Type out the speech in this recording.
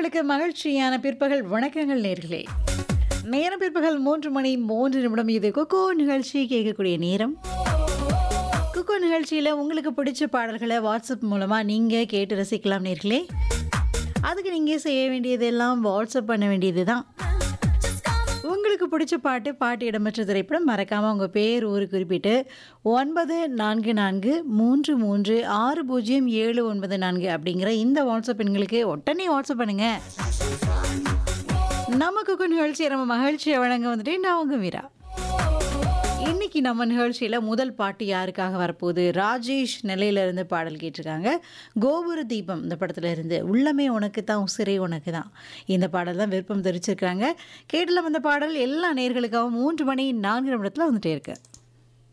உங்களுக்கு மகிழ்ச்சியான பிற்பகல் வணக்கங்கள் நேர்களே நேரம் பிற்பகல் மூன்று மணி மூன்று நிமிடம் இது குக்கோ நிகழ்ச்சி கேட்கக்கூடிய நேரம் குக்கோ நிகழ்ச்சியில் உங்களுக்கு பிடிச்ச பாடல்களை வாட்ஸ்அப் மூலமாக நீங்கள் கேட்டு ரசிக்கலாம் நேர்களே அதுக்கு நீங்கள் செய்ய வேண்டியதெல்லாம் வாட்ஸ்அப் பண்ண வேண்டியது தான் உங்களுக்கு பிடிச்ச பாட்டு பாட்டு இடம்பெற்ற திரைப்படம் மறக்காமல் உங்கள் பேர் ஊர் குறிப்பிட்டு ஒன்பது நான்கு நான்கு மூன்று மூன்று ஆறு பூஜ்ஜியம் ஏழு ஒன்பது நான்கு அப்படிங்கிற இந்த வாட்ஸ்அப் எண்களுக்கு உடனே வாட்ஸ்அப் பண்ணுங்க நமக்கு குக்கு நிகழ்ச்சியை நம்ம மகிழ்ச்சியை வழங்க வந்துட்டு நான் உங்கள் மீரா இன்னைக்கு நம்ம நிகழ்ச்சியில் முதல் பாட்டு யாருக்காக வரப்போகுது ராஜேஷ் நிலையிலிருந்து பாடல் கேட்டிருக்காங்க கோபுர தீபம் இந்த படத்துல இருந்து உள்ளமே உனக்கு தான் உசிரே உனக்கு தான் இந்த பாடல் தான் விருப்பம் தெரிவிச்சிருக்காங்க கேட்டல வந்த பாடல் எல்லா நேர்களுக்காகவும் மூன்று மணி நான்கு நிமிடத்தில் வந்துட்டே இருக்கு